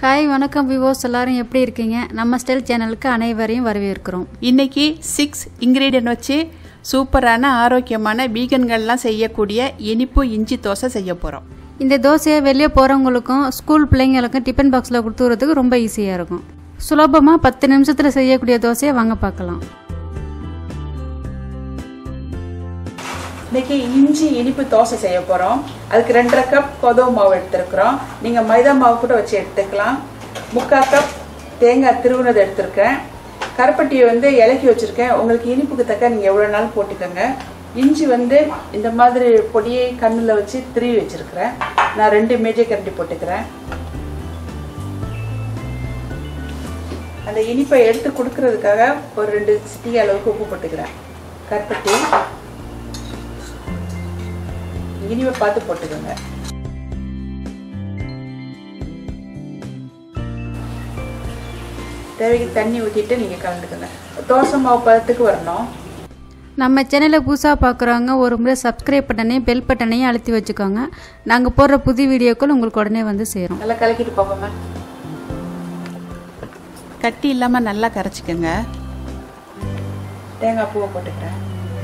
hi வணக்கம் விவோஸ் எல்லாரும் எப்படி இருக்கீங்க நம்ம ஸ்டைல் சேனலுக்கு அனைவரையும் வரவேற்கிறோம் இன்னைக்கு சிக்ஸ் இன்க்ரீடியன்ட் வச்சு சூப்பரான ஆரோக்கியமான வீகன்கள்லாம் செய்யக்கூடிய இனிப்பு இஞ்சி தோசை செய்ய போகிறோம் இந்த தோசையை வெளியே போகிறவங்களுக்கும் ஸ்கூல் பிள்ளைங்களுக்கும் டிஃபன் பாக்ஸில் கொடுத்துறதுக்கு ரொம்ப ஈஸியாக இருக்கும் சுலபமாக பத்து நிமிஷத்தில் செய்யக்கூடிய தோசையை வாங்க பார்க்கலாம் இன்னைக்கு இஞ்சி இனிப்பு தோசை செய்ய போகிறோம் அதுக்கு ரெண்டரை கப் கொதவு மாவு எடுத்துருக்குறோம் நீங்கள் மைதா மாவு கூட வச்சு எடுத்துக்கலாம் முக்கால் கப் தேங்காய் திருவுனது எடுத்திருக்கேன் கருப்பட்டியை வந்து இலக்கி வச்சுருக்கேன் உங்களுக்கு இனிப்புக்கு தக்க நீங்கள் எவ்வளோ நாள் போட்டுக்கோங்க இஞ்சி வந்து இந்த மாதிரி பொடியை கண்ணில் வச்சு திருவி வச்சுருக்கிறேன் நான் ரெண்டு மேஜை கரண்டி போட்டுக்கிறேன் அந்த இனிப்பை எடுத்து கொடுக்கறதுக்காக ஒரு ரெண்டு சிட்டி அளவுக்கு உப்பு போட்டுக்கிறேன் கருப்பட்டி இனிமை பார்த்து போட்டுக்கோங்க தேவைக்கு தண்ணி ஊற்றிட்டு நீங்கள் கலந்துக்கோங்க தோசை மாவு பதத்துக்கு வரணும் நம்ம சேனலை புதுசாக பார்க்குறவங்க ஒரு முறை சப்ஸ்கிரைப் பட்டனையும் பெல் பட்டனையும் அழுத்தி வச்சுக்கோங்க நாங்கள் போடுற புது வீடியோக்கள் உங்களுக்கு உடனே வந்து சேரும் நல்லா கலக்கிட்டு பார்ப்போமா கட்டி இல்லாமல் நல்லா கரைச்சிக்கோங்க தேங்காய் பூவை போட்டுக்கிறேன்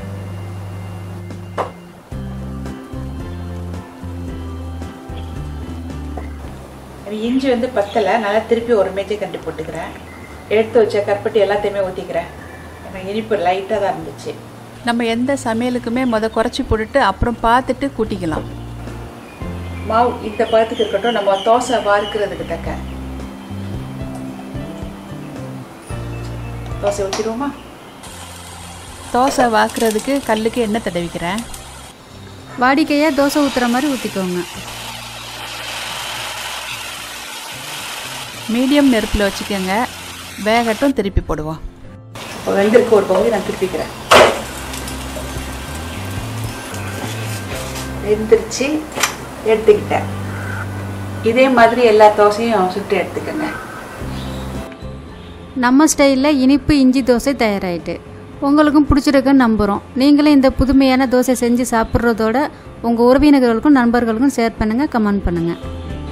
இஞ்சி வந்து பத்தலை நல்லா திருப்பி ஒரு மேஜை கண்டு போட்டுக்கிறேன் எடுத்து வச்ச கருப்பட்டி எல்லாத்தையுமே ஊற்றிக்கிறேன் எனக்கு இனிப்பு லைட்டாக தான் இருந்துச்சு நம்ம எந்த சமையலுக்குமே முத குறைச்சி போட்டுட்டு அப்புறம் பார்த்துட்டு கூட்டிக்கலாம் மாவு இந்த பழத்துக்கு இருக்கட்டும் நம்ம தோசை வார்க்கிறதுக்கு தக்க தோசை ஊற்றிடுவோமா தோசை வாக்குறதுக்கு கல்லுக்கு எண்ணெய் தடவிக்கிறேன் வாடிக்கையாக தோசை ஊற்றுற மாதிரி ஊற்றிக்கோங்க மீடியம் நெருப்பில் வச்சுக்கோங்க வேகட்டும் திருப்பி போடுவோம் இப்போ வெந்திருக்கு ஒரு பகுதி நான் திருப்பிக்கிறேன் வெந்துருச்சு எடுத்துக்கிட்டேன் இதே மாதிரி எல்லா தோசையும் சுட்டு எடுத்துக்கோங்க நம்ம ஸ்டைலில் இனிப்பு இஞ்சி தோசை தயாராகிட்டு உங்களுக்கும் பிடிச்சிருக்குன்னு நம்புகிறோம் நீங்களும் இந்த புதுமையான தோசை செஞ்சு சாப்பிட்றதோட உங்கள் உறவினர்களுக்கும் நண்பர்களுக்கும் ஷேர் பண்ணுங்கள் கமெண்ட் பண்ணுங்கள்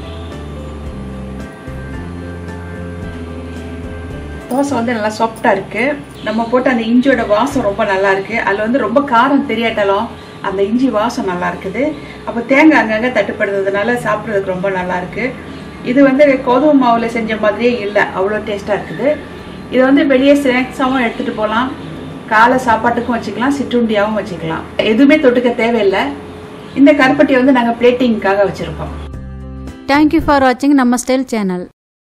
தோசை வந்து நல்லா சாஃப்டாக இருக்குது நம்ம போட்ட அந்த இஞ்சியோட வாசம் ரொம்ப நல்லா இருக்குது அதில் வந்து ரொம்ப காரம் தெரியாட்டாலும் அந்த இஞ்சி வாசம் நல்லா இருக்குது அப்போ தேங்காய் அங்கங்கே தட்டுப்படுறதுனால சாப்பிட்றதுக்கு ரொம்ப நல்லா இருக்குது இது வந்து கோதுமை மாவில் செஞ்ச மாதிரியே இல்லை அவ்வளோ டேஸ்ட்டாக இருக்குது இதை வந்து வெளியே ஸ்நாக்ஸாகவும் எடுத்துகிட்டு போகலாம் காலை சாப்பாட்டுக்கும் வச்சுக்கலாம் சிற்றுண்டியாகவும் வச்சுக்கலாம் எதுவுமே தொட்டுக்க தேவையில்லை இந்த கருப்பட்டியை வந்து நாங்கள் பிளேட்டிங்க்காக வச்சுருக்கோம் தேங்க்யூ ஃபார் வாட்சிங் நம்ம ஸ்டைல் சேனல்